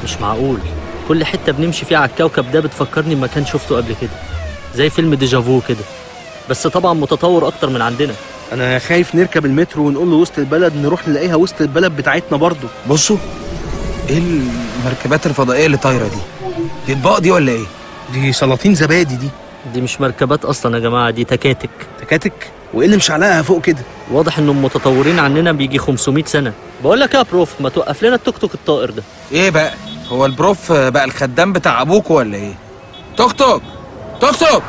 مش معقول كل حتة بنمشي فيها على الكوكب ده بتفكرني بمكان شفته قبل كده زي فيلم ديجافو كده بس طبعا متطور أكتر من عندنا انا خايف نركب المترو ونقول له وسط البلد نروح نلاقيها وسط البلد بتاعتنا برضو بصوا ايه المركبات الفضائيه اللي طايره دي دي اطباق دي ولا ايه دي سلاطين زبادي دي دي مش مركبات أصلا يا جماعة دي تكاتك تكاتك وايه اللي مشعلقها فوق كده واضح إنهم متطورين عننا بيجي 500 سنة بقول لك يا بروف ما توقف لنا التوك توك الطائر ده ايه بقى هو البروف بقى الخدام بتاع ابوك ولا ايه توك توك توك توك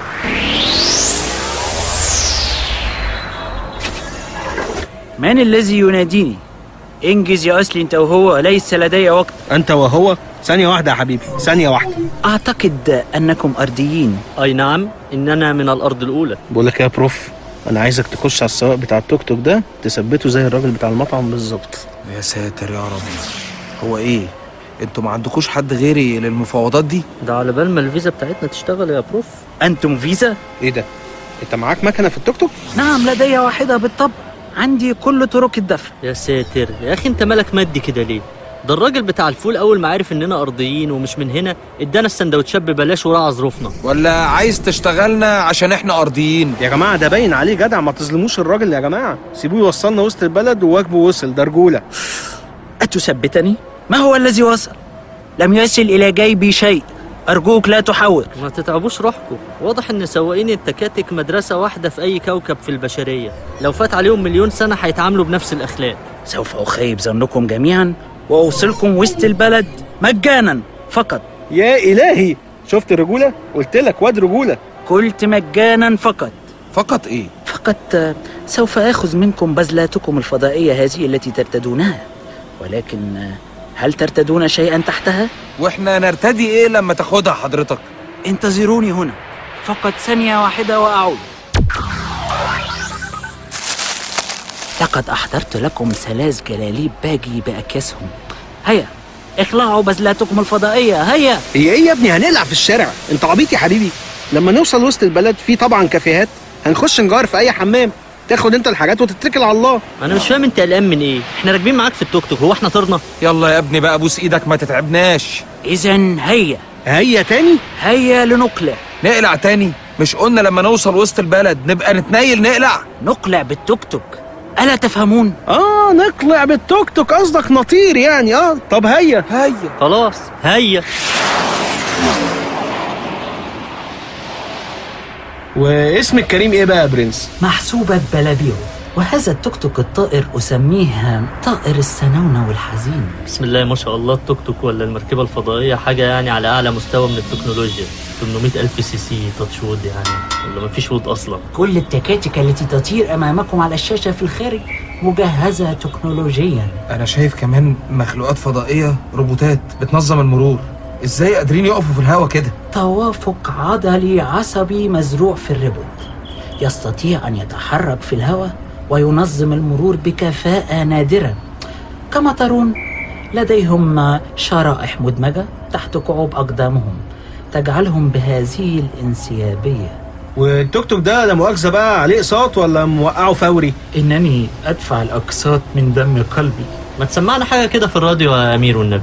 من الذي يناديني؟ انجز يا أصلي أنت وهو ليس لدي وقت انت وهو ثانيه واحده يا حبيبي ثانيه واحده أعتقد أنكم أرضيين أي نعم إننا من الأرض الأولى بقول لك يا بروف انا عايزك تخش على السواق بتاع التوك توك ده تثبته زي الراجل بتاع المطعم بالظبط يا ساتر يا رب هو ايه انتوا ما عندكوش حد غيري للمفاوضات دي ده على بال ما الفيزا بتاعتنا تشتغل يا بروف أنتم فيزا؟ ايه ده انت معاك مكنه في التوك توك نعم لدي واحدة بالطبع عندي كل طرق الدفع يا ساتر يا اخي انت مالك مادي كده ليه ده الراجل بتاع الفول اول ما عرف اننا ارضيين ومش من هنا ادانا السندوتشات ببلاش وراعى ظروفنا ولا عايز تشتغلنا عشان احنا ارضيين يا جماعه ده باين عليه جدع ما تظلموش الراجل يا جماعه سيبوه يوصلنا وسط البلد وواجبه وصل ده رجوله أتثبتني؟ ما هو الذي وصل؟ لم يصل إلى جيبي شيء أرجوك لا تحاول ما تتعبوش روحكم واضح ان سواقين التكاتك مدرسة واحدة في اي كوكب في البشرية لو فات عليهم مليون سنة هيتعاملوا بنفس الاخلاق سوف أخيب ظنكم جميعا وأوصلكم وسط البلد مجانا فقط يا الهي شفت الرجوله قلت لك واد رجوله قلت مجانا فقط فقط ايه فقط آه، سوف آخذ منكم بذلاتكم الفضائية هذه التي ترتدونها ولكن آه، هل ترتدون شيئا تحتها؟ واحنا نرتدي ايه لما تاخدها حضرتك انتظروني هنا فقط ثانية واحدة وأعود لقد أحضرت لكم ثلاث جلاليب باجي بأكياسهم هيا اخلعوا بذلاتكم الفضائية هيا هي ايه يا ابني هنقلع في الشارع انت عبيط يا حبيبي لما نوصل وسط البلد في طبعا كافيهات هنخش نجار في اي حمام تاخد انت الحاجات وتتكل على الله انا مش فاهم انت قلقان من ايه احنا راكبين معاك في التوك توك هو احنا طرنا يلا يا ابني بقى بوس ايدك ما تتعبناش إذا هيا هيا تاني هيا لنقلع نقلع تاني مش قلنا لما نوصل وسط البلد نبقى نتنيل نقلع نقلع بالتوك توك ألا تفهمون؟ اه نقلع بالتوك توك قصدك نطير يعني اه طب هيا هيا خلاص هيا واسم الكريم ايه بقى يا برنس محسوبة بلابيو وهذا التوك توك الطائر أسميه طائر السنونة والحزين بسم الله ما شاء الله التوك توك ولا المركبة الفضائية حاجة يعني على أعلى مستوى من التكنولوجيا 800 ألف سي سي تاتش وود يعني ولا مفيش وود أصلا كل التكاتك التي تطير أمامكم على الشاشة في الخارج مجهزة تكنولوجيا انا شايف كمان مخلوقات فضائيه روبوتات بتنظم المرور ازاي قادرين يقفوا في الهوا كده توافق عضلي عصبي مزروع في الربط يستطيع أن يتحرك في الهواء وينظم المرور بكفاءة نادرة كما ترون لديهم شرائح مدمجة تحت كعوب أقدامهم تجعلهم بهذه الانسيابية والتوك توك ده لا مؤاخذه بقى عليه اقساط ولا موقعه فوري إنني أدفع الأقساط من دم قلبي ما تسمعنا حاجة كده في الراديو يا أمير والنبي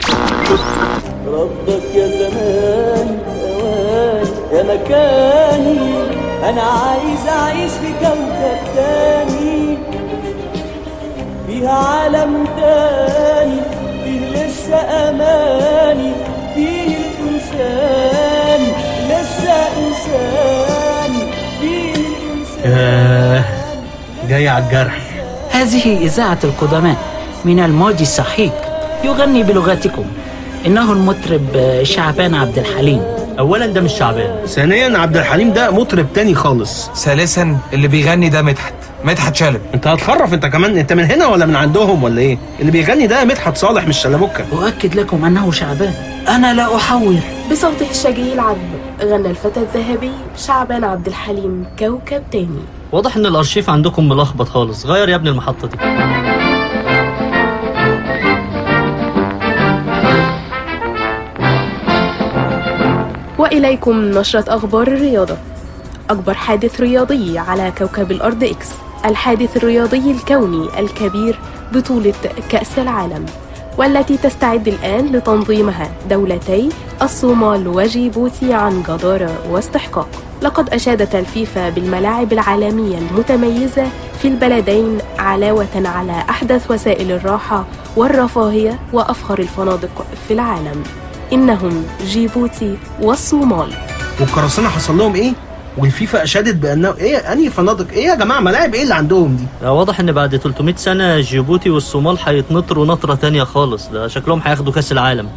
ربك يا زمان اوان يا مكاني انا عايز اعيش في كوكب تاني فيها عالم تاني فيه لسه اماني فيه الانسان لسه انسان فيه الانسان آه جاي على الجرح هذه إذاعة القدماء من الماضي السحيق يغني بلغتكم إنه المطرب شعبان عبد الحليم أولا ده مش شعبان ثانيا عبد الحليم ده مطرب تاني خالص ثالثا اللي بيغني ده مدحت مدحت شلبي انت هتخرف انت كمان انت من هنا ولا من عندهم ولا ايه اللي بيغني ده مدحت صالح مش شلبوكه أؤكد لكم أنه شعبان أنا لا أحور بصوته الشجي العذب غنى الفتى الذهبي شعبان عبد الحليم كوكب تاني واضح إن الأرشيف عندكم ملخبط خالص غير يا ابني المحطة دي وإليكم نشرة أخبار الرياضة أكبر حادث رياضي على كوكب الأرض إكس الحادث الرياضي الكوني الكبير بطولة كأس العالم والتي تستعد الآن لتنظيمها دولتي الصومال وجيبوتي عن جدارة واستحقاق لقد أشادت الفيفا بالملاعب العالمية المتميزة في البلدين علاوة على أحدث وسائل الراحة والرفاهية وأفخر الفنادق في العالم إنهم جيبوتي والصومال والقراصنه حصل لهم ايه والفيفا اشادت بانه ايه انهي فنادق ايه يا جماعه ملاعب ايه اللي عندهم دي واضح ان بعد 300 سنة جيبوتي والصومال هيتنطروا نطرة تانية خالص ده شكلهم هياخدوا كأس العالم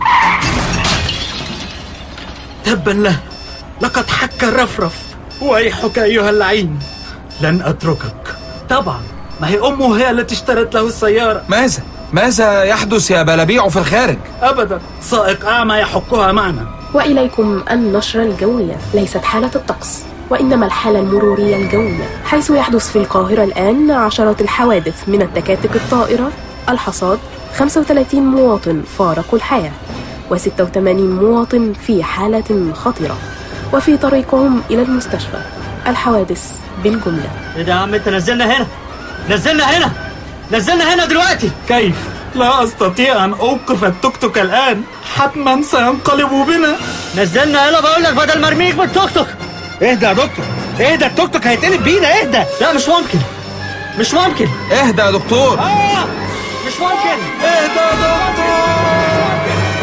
تبا له لقد حك الرفرف ويحك أيها اللعين لن أتركك طبعا ما هي أمه هي التي اشترت له السيارة ماذا ماذا يحدث يا بلابيع في الخارج أبدا سائق أعمى يحكها معنا وإليكم النشرة الجوية ليست حالة الطقس وإنما الحالة المرورية الجوية حيث يحدث في القاهرة الآن عشرات الحوادث من التكاتك الطائرة الحصاد 35 مواطن فارقوا الحياة و86 مواطن في حالة خطرة وفي طريقهم إلى المستشفى الحوادث بالجملة ايه ده يا عم انت نزلنا هنا نزلنا هنا نزلنا هنا دلوقتي كيف؟ لا أستطيع أن أوقف التوك توك الآن حتما سينقلب بنا نزلنا هنا بقول لك بدل ما ارميك بالتوك توك اهدى يا دكتور اهدى التوك توك هيتقلب بينا اهدى لا مش ممكن مش ممكن اهدى يا دكتور آه مش ممكن اهدى يا دكتور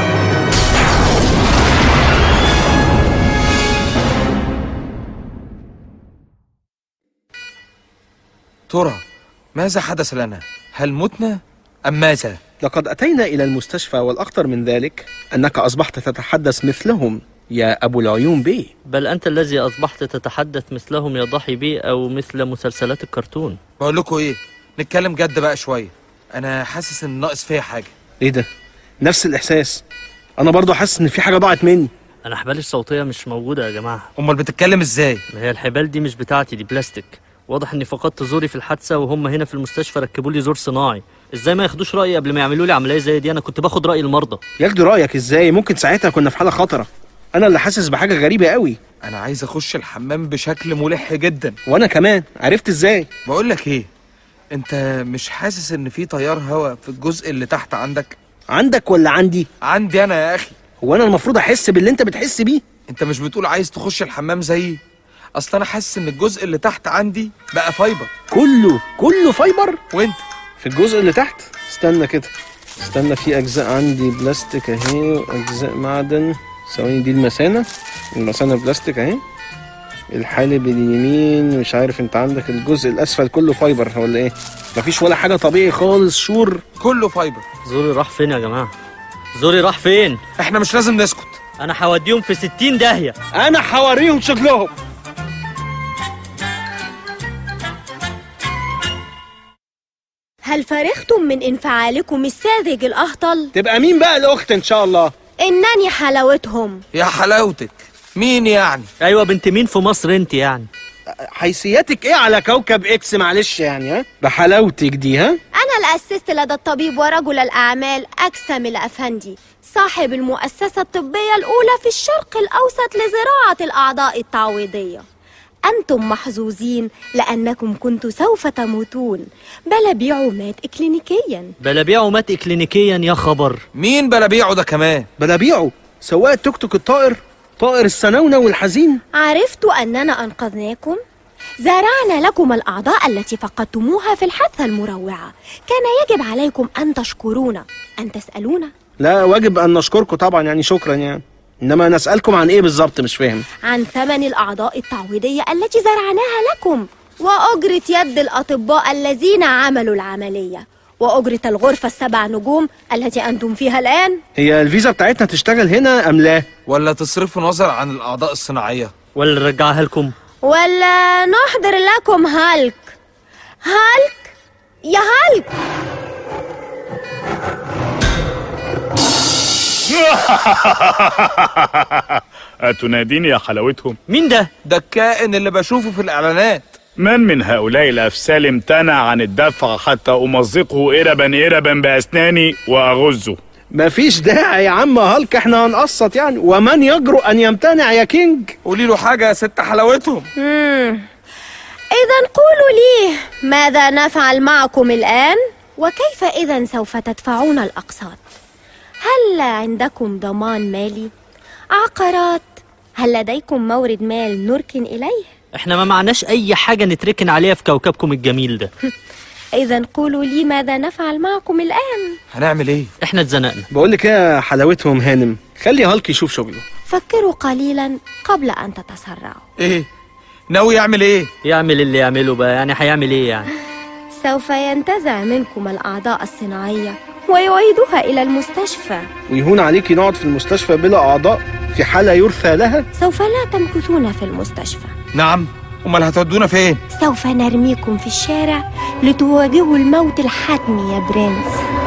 ترى ماذا حدث لنا هل متنا ام ماذا لقد أتينا إلى المستشفى والأخطر من ذلك أنك أصبحت تتحدث مثلهم يا أبو العيون بيه بل انت الذي اصبحت تتحدث مثلهم يا ضحي بي او مثل مسلسلات الكرتون بقول لكم ايه نتكلم جد بقى شويه انا حاسس ان ناقص فيا حاجه إيه ده؟ نفس الإحساس أنا برضو حاسس إن في حاجة ضاعت مني انا حبالي الصوتيه مش موجوده يا جماعه امال بتتكلم ازاي ما هي الحبال دي مش بتاعتي دي بلاستيك واضح اني فقدت زوري في الحادثه وهم هنا في المستشفى ركبوا لي زور صناعي ازاي ما ياخدوش رايي قبل ما يعملوا لي عمليه زي دي انا كنت باخد راي المرضى ياخدوا رأيك إزاي؟ ممكن ساعتها كنا في حالة خطرة أنا اللي حاسس بحاجة غريبة قوي انا عايز اخش الحمام بشكل ملح جدا وأنا كمان عرفت إزاي؟ بقول لك ايه انت مش حاسس ان في تيار هواء في الجزء اللي تحت عندك عندك ولا عندي؟ عندي انا يا اخي هو أنا المفروض أحس باللي أنت بتحس بيه؟ انت مش بتقول عايز تخش الحمام زيي اصل انا حاسس ان الجزء اللي تحت عندي بقى فايبر كله كله فايبر وانت في الجزء اللي تحت استنى كده استنى في اجزاء عندي بلاستيك اهي واجزاء معدن ثواني دي المثانه المثانه بلاستيك اهي الحالب اليمين مش عارف انت عندك الجزء الاسفل كله فايبر ولا ايه مفيش ولا حاجه طبيعي خالص شور كله فايبر زوري راح فين يا جماعه زوري راح فين احنا مش لازم نسكت انا هوديهم في 60 داهيه انا هوريهم شكلهم هل فرغتم من انفعالكم الساذج الأهطل؟ تبقى مين بقى الاخت ان شاء الله إنني حلاوتهم يا حلاوتك مين يعني ايوه بنت مين في مصر انت يعني حيثياتك ايه على كوكب اكس معلش يعني ها بحلاوتك دي ها أنا اللي أسست لدى الطبيب ورجل الأعمال أكسم الأفندي صاحب المؤسسة الطبية الأولى في الشرق الأوسط لزراعة الأعضاء التعويضية أنتم محظوظين لأنكم كنتم سوف تموتون بل بيعوا مات إكلينيكيا بلابيعه مات اكلينيكيا يا خبر مين بلابيعه ده كمان بلابيعه سواق التوك توك الطائر طائر السنونة والحزين عرفت أننا أنقذناكم زرعنا لكم الأعضاء التي فقدتموها في الحادثة المروعة كان يجب عليكم أن تشكرونا أن تسألونا لا واجب ان نشكركم طبعا يعني شكرا يعني انما نسالكم عن ايه بالظبط مش فاهم عن ثمن الأعضاء التعويضية التي زرعناها لكم وأجرة يد الأطباء الذين عملوا العملية وأجرة الغرفة السبع نجوم التي أنتم فيها الآن هي الفيزا بتاعتنا تشتغل هنا ام لا ولا تصرفوا نظر عن الاعضاء الصناعيه ولا نرجعها لكم ولا نحضر لكم هالك هالك يا هالك أتناديني يا حلاوتهم مين ده ده الكائن اللي بشوفه في الاعلانات من من هؤلاء الأفسال امتنع عن الدفع حتى أمزقه إربا إربا بأسناني وأغزه مفيش داعي يا عم هالك احنا هنقسط يعني ومن يجرؤ ان يمتنع يا كينج قولي له حاجه يا ست حلاوتهم إذا قولوا لي ماذا نفعل معكم الآن؟ وكيف إذا سوف تدفعون الأقساط؟ هل عندكم ضمان مالي؟ عقارات؟ هل لديكم مورد مال نركن إليه؟ احنا ما معناش اي حاجة نتركن عليها في كوكبكم الجميل ده إذا قولوا لي ماذا نفعل معكم الآن؟ هنعمل ايه احنا اتزنقنا بقول لك ايه يا حلاوتهم هانم خلي هالك يشوف شغله فكروا قليلا قبل أن تتسرعوا ايه ناوي يعمل ايه يعمل اللي يعمله بقى يعني هيعمل ايه يعني سوف ينتزع منكم الأعضاء الصناعية ويعيدها إلى المستشفى ويهون عليكي نقعد في المستشفى بلا اعضاء في حاله يرثى لها سوف لا تمكثون في المستشفى نعم امال هتودونا فين سوف نرميكم في الشارع لتواجهوا الموت الحتمي يا برنس